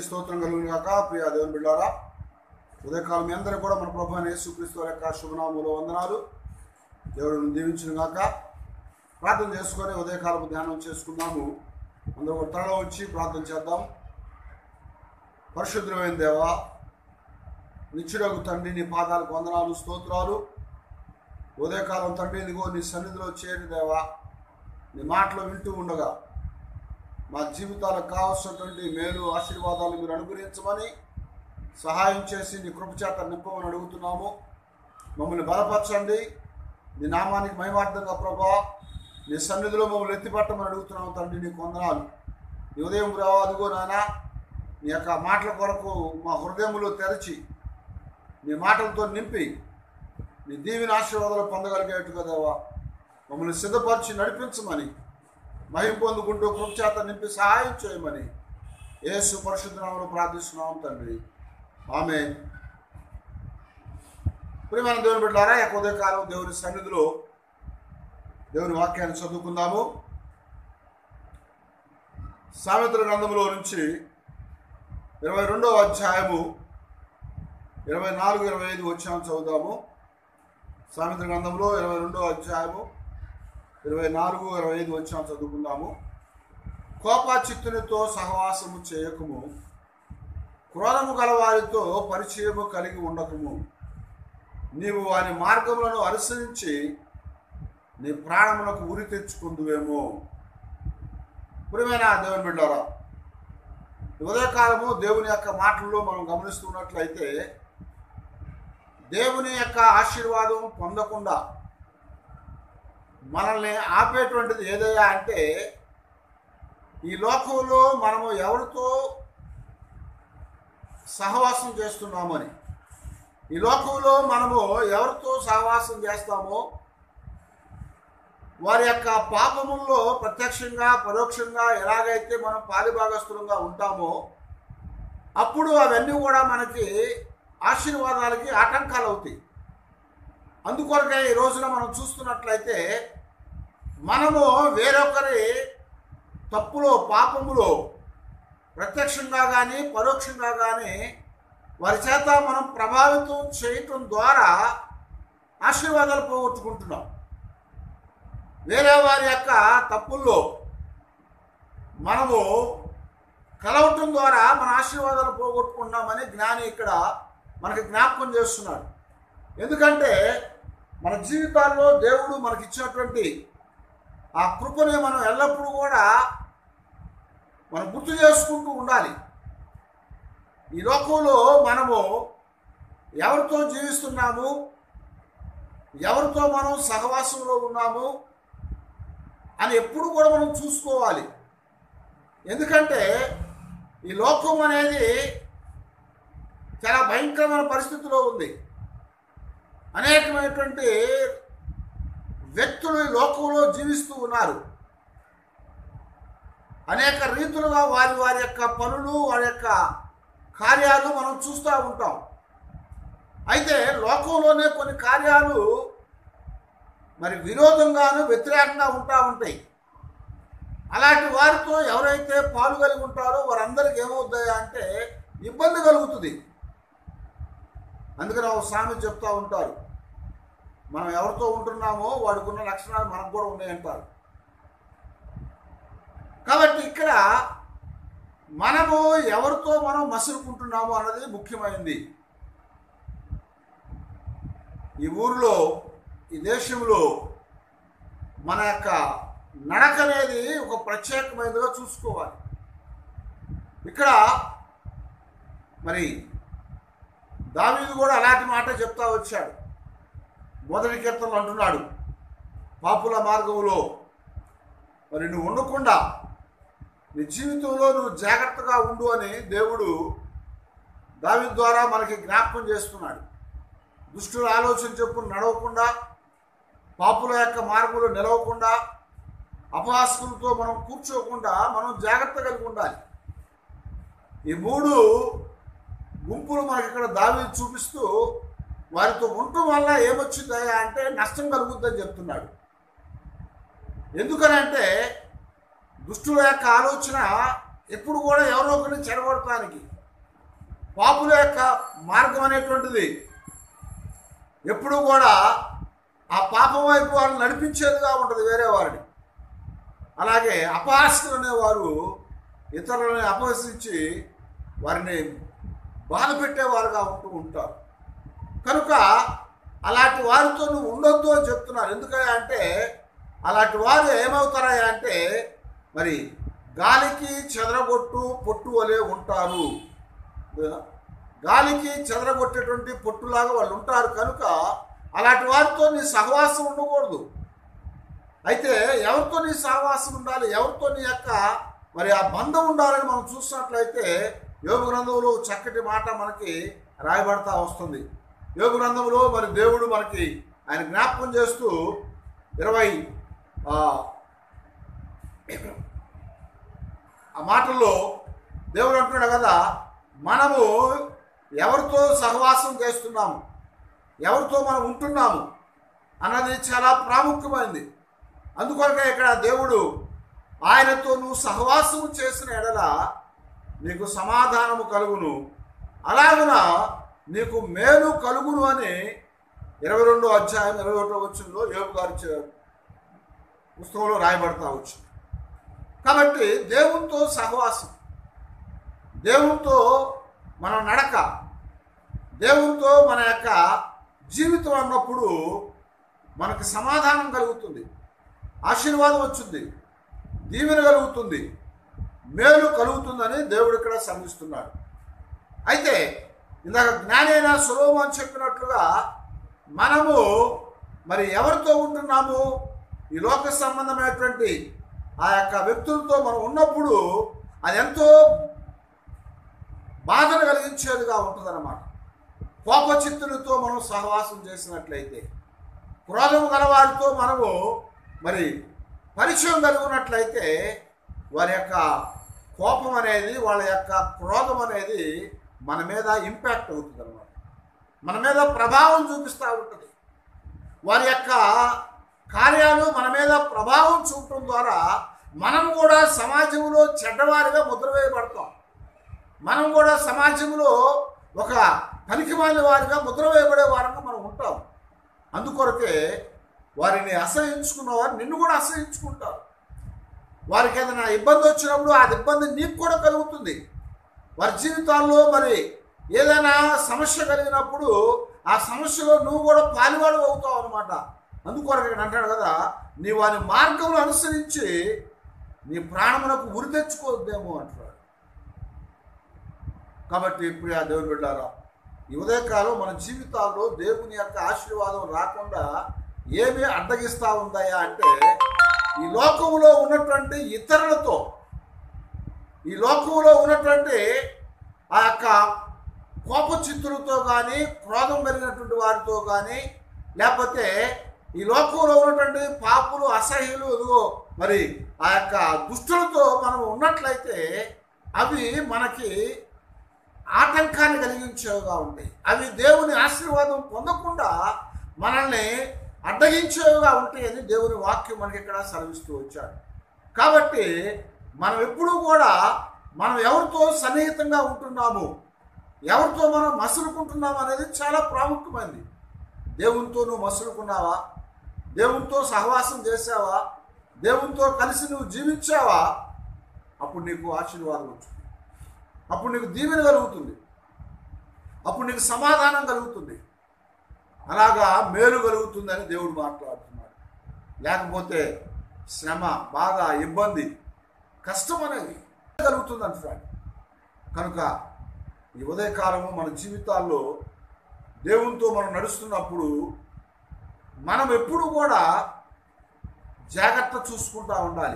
స్తోత్రం కలుగును గాక ప్రియ దేవుని బిడ్డారా ఉదయకాలం మీ అందరూ కూడా మన ప్రభు అయిన యేసుక్రీస్తు వారి యొక్క శుభనామంలో వందనాలు దేవుడిని దీవించిన గాక ప్రార్థన చేసుకొని ఉదయకాలం ధ్యానం చేసుకుందాము అందరూ ఒక తలలో వచ్చి ప్రార్థన చేద్దాం పరిశుద్ధమైన దేవా నిత్యుడకు తండ్రి నీ పాదాలకు వందనాలు స్తోత్రాలు ఉదయకాలం తండ్రి ఇదిగో నీ సన్నిధిలో చేరి దేవా నీ మాటలు వింటూ ఉండగా మా జీవితాలకు కావాల్సినటువంటి మేలు ఆశీర్వాదాలు మీరు అనుగ్రహించమని సహాయం చేసి నీ కృపచేత నింపమని అడుగుతున్నాము మమ్మల్ని బలపరచండి నీ నామానికి మహిమార్థంగా ప్రభా నీ సన్నిధిలో మమ్మల్ని ఎత్తిపట్టమని అడుగుతున్నాము తండ్రి నీకు వందనాలు నీ ఉదయం రావు అదిగో నాయన నీ యొక్క మాటల కొరకు మా హృదయములో తెరచి నీ మాటలతో నింపి నీ దీవిని ఆశీర్వాదాలు పొందగలిగేట్టుగా దేవా మమ్మల్ని సిద్ధపరిచి నడిపించమని మహిం పొందుకుంటూ కృపచేత నింపి సహాయం చేయమని యేసు పరిశుద్ధనామను ప్రార్థిస్తున్నాం తండ్రి ఆమె ప్రియమైన దేవుని బిడ్డారా యొక్క ఉదయకాలం దేవుని సన్నిధిలో దేవుని వాక్యాన్ని చదువుకుందాము సామెతల గ్రంథంలో నుంచి ఇరవై రెండవ అధ్యాయము ఇరవై నాలుగు ఇరవై ఐదు వచ్చాము చదువుదాము సామెతల గ్రంథంలో ఇరవై రెండవ అధ్యాయము ఇరవై నాలుగు ఇరవై ఐదు వచ్చాము చదువుకుందాము కోపాచిత్తునితో సహవాసము చేయకము క్రోధము గల వారితో పరిచయము కలిగి ఉండకము నీవు వారి మార్గములను అనుసరించి నీ ప్రాణములకు ఉరి తెచ్చుకుందువేమో ప్రియమైన దేవుని బిడ్డారా ఈ ఉదయకాలము దేవుని యొక్క మాటల్లో మనం గమనిస్తున్నట్లయితే దేవుని యొక్క ఆశీర్వాదం పొందకుండా మనల్ని ఆపేటువంటిది ఏదయ్యా అంటే ఈ లోకంలో మనము ఎవరితో సహవాసం చేస్తున్నామని ఈ లోకంలో మనము ఎవరితో సహవాసం చేస్తామో వారి యొక్క పాపముల్లో ప్రత్యక్షంగా పరోక్షంగా ఎలాగైతే మనం పాలిభాగస్తులంగా ఉంటామో అప్పుడు అవన్నీ కూడా మనకి ఆశీర్వాదాలకి ఆటంకాలు అవుతాయి అందుకొరకే ఈ రోజున మనం చూస్తున్నట్లయితే మనము వేరొకరి తప్పులో పాపములో ప్రత్యక్షంగా కానీ పరోక్షంగా కానీ వారి చేత మనం ప్రభావితం చేయటం ద్వారా ఆశీర్వాదాలు పోగొట్టుకుంటున్నాం వేరే వారి యొక్క తప్పుల్లో మనము కలవటం ద్వారా మన ఆశీర్వాదాలు పోగొట్టుకుంటున్నామని జ్ఞాని ఇక్కడ మనకి జ్ఞాపకం చేస్తున్నాడు ఎందుకంటే మన జీవితాల్లో దేవుడు మనకి ఇచ్చినటువంటి ఆ కృపని మనం ఎల్లప్పుడూ కూడా మనం గుర్తు చేసుకుంటూ ఉండాలి ఈ లోకంలో మనము ఎవరితో జీవిస్తున్నాము ఎవరితో మనం సహవాసంలో ఉన్నాము అని ఎప్పుడు కూడా మనం చూసుకోవాలి ఎందుకంటే ఈ లోకం అనేది చాలా భయంకరమైన పరిస్థితిలో ఉంది అనేకమైనటువంటి వ్యక్తులు ఈ లోకంలో జీవిస్తూ ఉన్నారు అనేక రీతులుగా వారి వారి యొక్క పనులు వారి యొక్క కార్యాలు మనం చూస్తూ ఉంటాం అయితే లోకంలోనే కొన్ని కార్యాలు మరి విరోధంగాను వ్యతిరేకంగా ఉంటా ఉంటాయి అలాంటి వారితో ఎవరైతే పాలు కలిగి ఉంటారో వారందరికీ ఏమవుతాయా అంటే ఇబ్బంది కలుగుతుంది అందుకని ఒక సామెత చెప్తా ఉంటారు మనం ఎవరితో ఉంటున్నామో వాడికి ఉన్న లక్షణాలు మనకు కూడా ఉన్నాయంటారు కాబట్టి ఇక్కడ మనము ఎవరితో మనం మసులుకుంటున్నాము అన్నది ముఖ్యమైనది ఈ ఊరిలో ఈ దేశంలో మన యొక్క నడక అనేది ఒక ప్రత్యేకమైనదిగా చూసుకోవాలి ఇక్కడ మరి దావీదు కూడా అలాంటి మాట చెప్తా వచ్చాడు మొదటి కీర్తనలు అంటున్నాడు పాపుల మార్గంలో మరి నువ్వు ఉండకుండా నీ జీవితంలో నువ్వు జాగ్రత్తగా ఉండు అని దేవుడు దావి ద్వారా మనకి జ్ఞాపకం చేస్తున్నాడు దుష్టుల ఆలోచన చెప్పులు నడవకుండా పాపుల యొక్క మార్గంలో నిలవకుండా అపహాస్కులతో మనం కూర్చోకుండా మనం జాగ్రత్త కలిగి ఉండాలి ఈ మూడు గుంపులు మనకి ఇక్కడ దావి చూపిస్తూ వారితో ఉండటం వల్ల ఏమొచ్చిందయ్యా అంటే నష్టం కలుగుద్దని చెప్తున్నాడు ఎందుకనంటే దుష్టుల యొక్క ఆలోచన ఎప్పుడు కూడా ఎవరో ఒకరిని చెడగొడటానికి పాపుల యొక్క మార్గం అనేటువంటిది ఎప్పుడూ కూడా ఆ పాపం వైపు వారిని నడిపించేదిగా ఉంటుంది వేరే వారిని అలాగే అపహాస్యులు అనేవారు ఇతరులని అపహసించి వారిని బాధ పెట్టేవారుగా ఉంటూ ఉంటారు కనుక అలాంటి వారితో నువ్వు ఉండొద్దు అని చెప్తున్నారు ఎందుకని అంటే అలాంటి వారు ఏమవుతారా అంటే మరి గాలికి చెదరగొట్టు పొట్టు వలె ఉంటారు గాలికి చెదరగొట్టేటువంటి పొట్టులాగా వాళ్ళు ఉంటారు కనుక అలాంటి వారితో నీ సహవాసం ఉండకూడదు అయితే ఎవరితో నీ సహవాసం ఉండాలి ఎవరితో నీ యొక్క మరి ఆ బంధం ఉండాలని మనం చూసినట్లయితే యోగ గ్రంథంలో చక్కటి మాట మనకి రాయబడతా వస్తుంది యోగ గ్రంథంలో మరి దేవుడు మనకి ఆయన జ్ఞాపకం చేస్తూ ఇరవై ఆ, ఆ మాటల్లో దేవుడు అంటున్నాడు కదా మనము ఎవరితో సహవాసం చేస్తున్నాము ఎవరితో మనం ఉంటున్నాము అన్నది చాలా ప్రాముఖ్యమైనది అందుకొరకే ఇక్కడ దేవుడు ఆయనతో నువ్వు సహవాసము చేసిన ఎడల నీకు సమాధానము కలుగును అలాగున నీకు మేలు కలుగును అని ఇరవై రెండో అధ్యాయం ఇరవై ఒకటో వచ్చంలో యోగు గారి చే- పుస్తకంలో రాయబడతా వచ్చు కాబట్టి దేవునితో సహవాసం దేవునితో మన నడక దేవునితో మన యొక్క జీవితం అన్నప్పుడు మనకి సమాధానం కలుగుతుంది ఆశీర్వాదం వచ్చింది దీవెన కలుగుతుంది మేలు కలుగుతుందని దేవుడు ఇక్కడ శ్రమిస్తున్నాడు అయితే ఇందాక జ్ఞానైన సులోమని చెప్పినట్లుగా మనము మరి ఎవరితో ఉంటున్నాము ఈ లోక సంబంధమైనటువంటి ఆ యొక్క వ్యక్తులతో మనం ఉన్నప్పుడు అది ఎంతో బాధను కలిగించేదిగా ఉంటుందన్నమాట కోపచిత్తులతో మనం సహవాసం చేసినట్లయితే క్రోధం గలవారితో మనము మరి పరిచయం కలిగినట్లయితే వారి యొక్క కోపం అనేది వాళ్ళ యొక్క క్రోధం అనేది మన మీద ఇంపాక్ట్ అవుతుంది అనమాట మన మీద ప్రభావం చూపిస్తూ ఉంటుంది వారి యొక్క కార్యాలు మన మీద ప్రభావం చూపడం ద్వారా మనం కూడా సమాజంలో చెడ్డవారిగా ముద్ర వేయబడతాం మనం కూడా సమాజంలో ఒక పనికిమాలిన వారిగా ముద్ర వేయబడే వారంగా మనం ఉంటాం అందుకొరకే వారిని అసహించుకున్న వారు నిన్ను కూడా అసహించుకుంటారు వారికి ఏదైనా ఇబ్బంది వచ్చినప్పుడు ఆ ఇబ్బంది నీకు కూడా కలుగుతుంది వారి జీవితాల్లో మరి ఏదైనా సమస్య కలిగినప్పుడు ఆ సమస్యలో నువ్వు కూడా పాలివాడు అవుతావు అనమాట అందుకొరకు ఇక్కడ అంటాడు కదా నీ వారి మార్గంలో అనుసరించి నీ ప్రాణమునకు ఉరి తెచ్చుకోవద్దేమో అంటాడు కాబట్టి ఇప్పుడు ఆ దేవుని బిడ్డారా ఈ ఉదయకాలం మన జీవితాల్లో దేవుని యొక్క ఆశీర్వాదం రాకుండా ఏమి అడ్డగిస్తా ఉందాయా అంటే ఈ లోకంలో ఉన్నటువంటి ఇతరులతో ఈ లోకంలో ఉన్నటువంటి ఆ యొక్క కోపచిత్తులతో కానీ క్రోధం కలిగినటువంటి వారితో కానీ లేకపోతే ఈ లోకంలో ఉన్నటువంటి పాపులు అసహ్యులు ఇదిగో మరి ఆ యొక్క దుష్టులతో మనం ఉన్నట్లయితే అవి మనకి ఆటంకాన్ని కలిగించేవిగా ఉంటాయి అవి దేవుని ఆశీర్వాదం పొందకుండా మనల్ని అడ్డగించేవిగా ఉంటాయని దేవుని వాక్యం మనకి ఇక్కడ సెలవిస్తూ వచ్చాడు కాబట్టి మనం ఎప్పుడూ కూడా మనం ఎవరితో సన్నిహితంగా ఉంటున్నాము ఎవరితో మనం మసులుకుంటున్నాము అనేది చాలా ప్రాముఖ్యమైనది దేవునితో నువ్వు మసులుకున్నావా దేవునితో సహవాసం చేసావా దేవునితో కలిసి నువ్వు జీవించావా అప్పుడు నీకు ఆశీర్వాదం వచ్చింది అప్పుడు నీకు దీవెన కలుగుతుంది అప్పుడు నీకు సమాధానం కలుగుతుంది అలాగా మేలు కలుగుతుందని దేవుడు మాట్లాడుతున్నాడు లేకపోతే శ్రమ బాధ ఇబ్బంది కష్టం అనేది కలుగుతుంది అంటున్నాడు కనుక ఈ ఉదయకాలము మన జీవితాల్లో దేవునితో మనం నడుస్తున్నప్పుడు మనం ఎప్పుడు కూడా జాగ్రత్త చూసుకుంటా ఉండాలి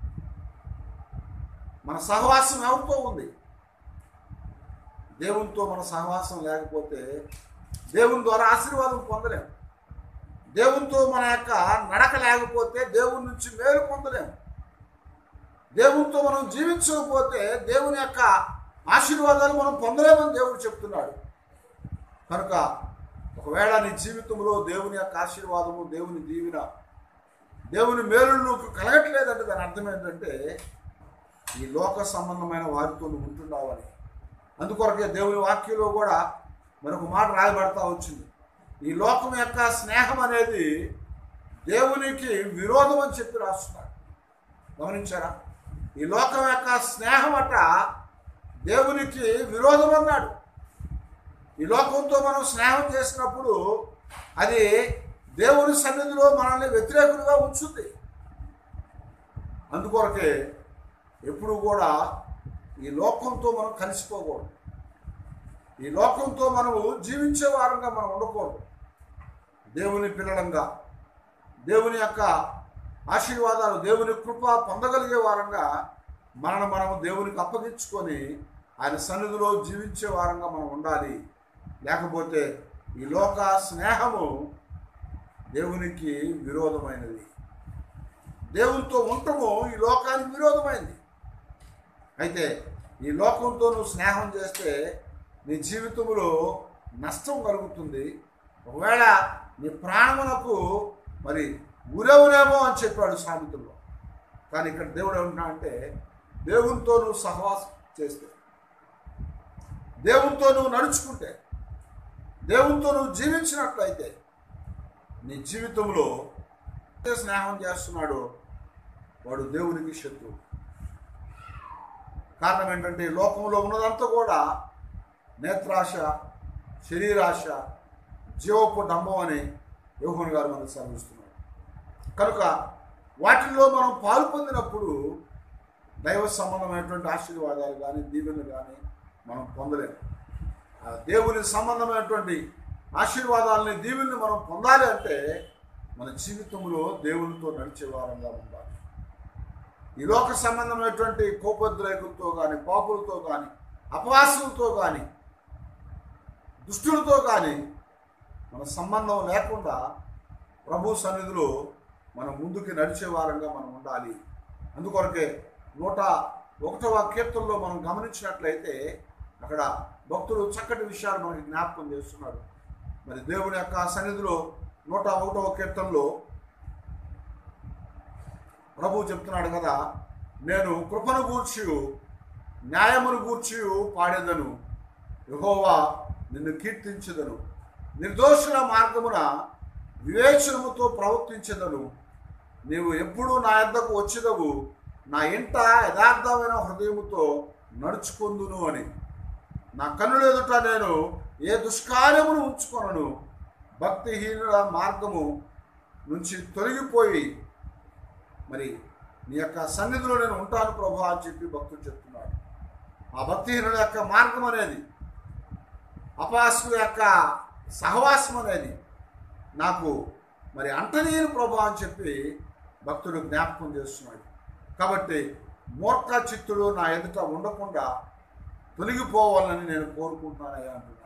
మన సహవాసం ఎవరితో ఉంది దేవునితో మన సహవాసం లేకపోతే దేవుని ద్వారా ఆశీర్వాదం పొందలేం దేవునితో మన యొక్క నడక లేకపోతే దేవుని నుంచి మేలు పొందలేం దేవునితో మనం జీవించకపోతే దేవుని యొక్క ఆశీర్వాదాలు మనం పొందలేమని దేవుడు చెప్తున్నాడు కనుక ఒకవేళ నీ జీవితంలో దేవుని యొక్క ఆశీర్వాదము దేవుని దీవెన దేవుని మేలు నువ్వు కలగట్లేదంటే దాని అర్థం ఏంటంటే ఈ లోక సంబంధమైన వారితో నువ్వు ఉంటున్నావని అందుకొరకే దేవుని వాక్యంలో కూడా మరొక మాట రాయబడతా వచ్చింది ఈ లోకం యొక్క స్నేహం అనేది దేవునికి విరోధం అని చెప్పి రాస్తున్నారు గమనించారా ఈ లోకం యొక్క స్నేహం అట దేవునికి విరోధం అన్నాడు ఈ లోకంతో మనం స్నేహం చేసినప్పుడు అది దేవుని సన్నిధిలో మనల్ని వ్యతిరేకులుగా ఉంచుతుంది అందుకొరకే ఎప్పుడు కూడా ఈ లోకంతో మనం కలిసిపోకూడదు ఈ లోకంతో మనము జీవించే వారంగా మనం ఉండకూడదు దేవుని పిల్లలంగా దేవుని యొక్క ఆశీర్వాదాలు దేవుని కృప పొందగలిగే వారంగా మనను మనము దేవునికి అప్పగించుకొని ఆయన సన్నిధిలో జీవించే వారంగా మనం ఉండాలి లేకపోతే ఈ లోక స్నేహము దేవునికి విరోధమైనది దేవునితో ఉండటము ఈ లోకానికి విరోధమైంది అయితే ఈ లోకంతో నువ్వు స్నేహం చేస్తే నీ జీవితంలో నష్టం కలుగుతుంది ఒకవేళ నీ ప్రాణమునకు మరి ఉరేవునేమో అని చెప్పాడు సామెతల్లో కానీ ఇక్కడ దేవుడు ఏమంటున్నా అంటే దేవునితో నువ్వు సహవాసం చేస్తే దేవునితో నువ్వు నడుచుకుంటే దేవునితో నువ్వు జీవించినట్లయితే నీ జీవితంలో ఏ స్నేహం చేస్తున్నాడో వాడు దేవునికి శత్రువు కారణం ఏంటంటే ఈ లోకంలో ఉన్నదంతా కూడా నేత్రాశ శరీరాశ జీవపు డంబం అని యోహన్ గారు మనకు సెలవిస్తున్నారు కనుక వాటిల్లో మనం పాలు పొందినప్పుడు దైవ సంబంధమైనటువంటి ఆశీర్వాదాలు కానీ దీవెనలు కానీ మనం పొందలేము ఆ దేవుని సంబంధమైనటువంటి ఆశీర్వాదాలని దీవెనని మనం పొందాలి అంటే మన జీవితంలో దేవునితో నడిచే వారంగా ఉండాలి ఈ లోక సంబంధమైనటువంటి కోపోద్రేకులతో కానీ పాపులతో కానీ అపవాసులతో కానీ దుష్టులతో కానీ మన సంబంధం లేకుండా ప్రభు సన్నిధిలో మనం ముందుకు నడిచే వారంగా మనం ఉండాలి అందుకొరకే నూట ఒకటవ కీర్తనలో మనం గమనించినట్లయితే అక్కడ భక్తులు చక్కటి విషయాలు మనకి జ్ఞాపకం చేస్తున్నాడు మరి దేవుని యొక్క సన్నిధిలో నూట ఒకటవ కీర్తనలో ప్రభు చెప్తున్నాడు కదా నేను కృపను గూర్చి న్యాయమును గూర్చి పాడేదను యహోవా నిన్ను కీర్తించదను నిర్దోషుల మార్గమున వివేచనముతో ప్రవర్తించదను నీవు ఎప్పుడు నా యొద్దకు వచ్చేదవు నా ఇంట యథార్థమైన హృదయముతో నడుచుకుందును అని నా కన్నుల ఎదుట నేను ఏ దుష్కార్యమును ఉంచుకొనను భక్తిహీనుల మార్గము నుంచి తొలగిపోయి మరి నీ యొక్క సన్నిధిలో నేను ఉంటాను ప్రభు అని చెప్పి భక్తుడు చెప్తున్నాడు ఆ భక్తిహీనుల యొక్క మార్గం అనేది అపాసుల యొక్క సహవాసం అనేది నాకు మరి అంటనీయని ప్రభు అని చెప్పి భక్తుడు జ్ఞాపకం చేస్తున్నాడు కాబట్టి మూర్ఖ చిత్తుడు నా ఎదుట ఉండకుండా తొలగిపోవాలని నేను కోరుకుంటున్నానయ్యా అంటున్నాడు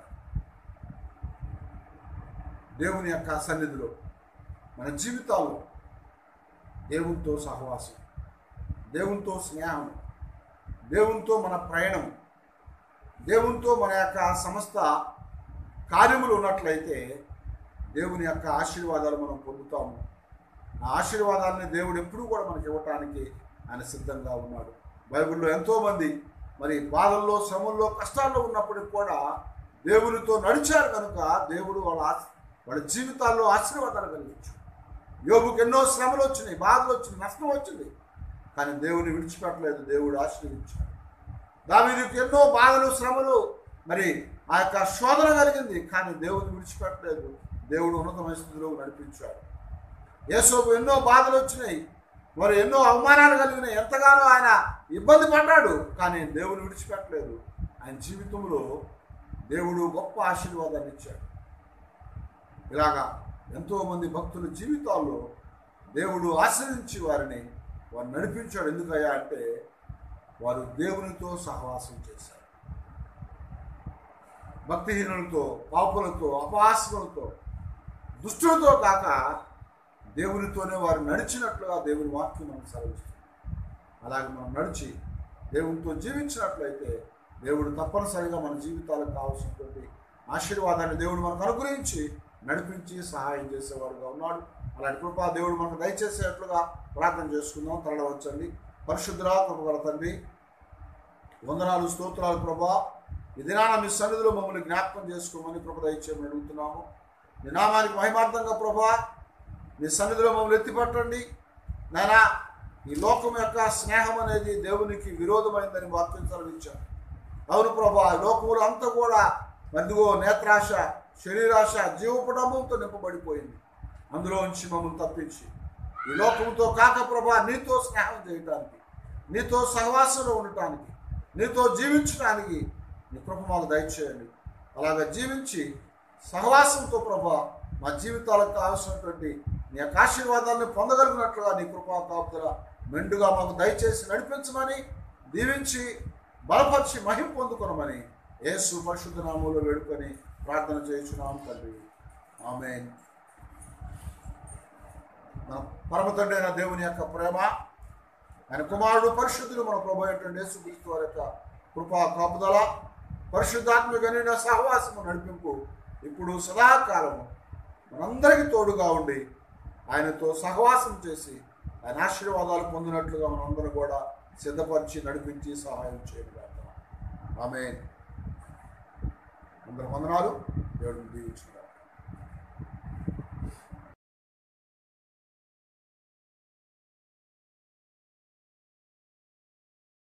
దేవుని యొక్క సన్నిధిలో మన జీవితాల్లో దేవునితో సహవాసం దేవునితో స్నేహం దేవునితో మన ప్రయాణం దేవునితో మన యొక్క సమస్త కార్యములు ఉన్నట్లయితే దేవుని యొక్క ఆశీర్వాదాలు మనం పొందుతాము ఆ ఆశీర్వాదాలని దేవుడు ఎప్పుడూ కూడా మనకి ఇవ్వటానికి ఆయన సిద్ధంగా ఉన్నాడు బైబిల్లో ఎంతోమంది మరి బాధల్లో శ్రమల్లో కష్టాల్లో ఉన్నప్పటికి కూడా దేవునితో నడిచారు కనుక దేవుడు వాళ్ళ ఆశ- వాళ్ళ జీవితాల్లో ఆశీర్వాదాలు కలిగించాడు యోగుకి ఎన్నో శ్రమలు వచ్చినాయి బాధలు వచ్చినాయి నష్టం వచ్చింది కానీ దేవుని విడిచిపెట్టలేదు దేవుడు ఆశీర్వదించాడు దావీదుకి ఎన్నో బాధలు శ్రమలు మరి ఆ యొక్క శోధన కలిగింది కానీ దేవుని విడిచిపెట్టలేదు దేవుడు ఉన్నతమైన స్థితిలో నడిపించాడు యేసోపు ఎన్నో బాధలు వచ్చినాయి మరి ఎన్నో అవమానాలు కలిగినాయి ఎంతగానో ఆయన ఇబ్బంది పడ్డాడు కానీ దేవుని విడిచిపెట్టలేదు ఆయన జీవితంలో దేవుడు గొప్ప ఆశీర్వాదాన్ని ఇచ్చాడు ఇలాగా ఎంతోమంది భక్తుల జీవితాల్లో దేవుడు ఆశ్రయించి వారిని వారు నడిపించాడు ఎందుకయ్యా అంటే వారు దేవునితో సహవాసం చేశారు భక్తిహీనులతో పాపులతో అపహాస్యులతో దుష్టులతో కాక దేవునితోనే వారు నడిచినట్లుగా దేవుని వాక్యం మనకు సెలవిస్తుంది అలాగే మనం నడిచి దేవునితో జీవించినట్లయితే దేవుడు తప్పనిసరిగా మన జీవితాలకు కావాల్సినటువంటి ఆశీర్వాదాన్ని దేవుడు మనకు అనుగ్రహించి నడిపించి సహాయం చేసేవాడుగా ఉన్నాడు అలాంటి కృపా దేవుడు మనకు దయచేసేట్లుగా ప్రార్థన చేసుకుందాం తరలవచ్చండి పరిశుద్ధరా కృపగల తండ్రి వందనాలు స్తోత్రాలు ప్రభా ఈ దినాన మీ సన్నిధిలో మమ్మల్ని జ్ఞాపకం చేసుకోమని కృప దయచేయమని అడుగుతున్నాము నీ నామానికి మహిమార్థంగా ప్రభా నీ సన్నిధిలో మమ్మల్ని ఎత్తిపట్టండి నాయనా ఈ లోకం యొక్క స్నేహం అనేది దేవునికి విరోధమైందని వాక్యం సెలవిచ్చారు అవును ప్రభా ఈ లోకములు అంతా కూడా మరిదిగో నేత్రాశ శరీరాశ జీవపడమంతో నింపబడిపోయింది అందులో నుంచి మమ్మల్ని తప్పించి ఈ లోకంతో కాక ప్రభా నీతో స్నేహం చేయటానికి నీతో సహవాసంలో ఉండటానికి నీతో జీవించడానికి నీ కృప మాకు దయచేయండి అలాగ జీవించి సహవాసంతో ప్రభా మా జీవితాలకు కావాల్సినటువంటి నీ యొక్క ఆశీర్వాదాలను పొందగలిగినట్లుగా నీ కృపా కాపుదల మెండుగా మాకు దయచేసి నడిపించమని దీవించి బలపరిచి మహిం పొందుకొనమని యేసు పరిశుద్ధ నామంలో వేడుకొని ప్రార్థన చేయించున్నాం తండ్రి ఆమెన్ మన పరమ తండ్రి అయిన దేవుని యొక్క ప్రేమ ఆయన కుమారుడు పరిశుద్ధుడు మన ప్రభు అయినటువంటి యేసుక్రీస్తు వారి యొక్క కృపా కాపుదల పరిశుద్ధాత్మకమైన సహవాసము నడిపింపు ఇప్పుడు సదాకాలము మనందరికీ తోడుగా ఉండి ఆయనతో సహవాసం చేసి ఆయన ఆశీర్వాదాలు పొందినట్లుగా మనందరం కూడా సిద్ధపరిచి నడిపించి సహాయం చేయగలుగుతాం ఆమె అందరి వందనాలు దేవుడిని దీవించుకున్నాం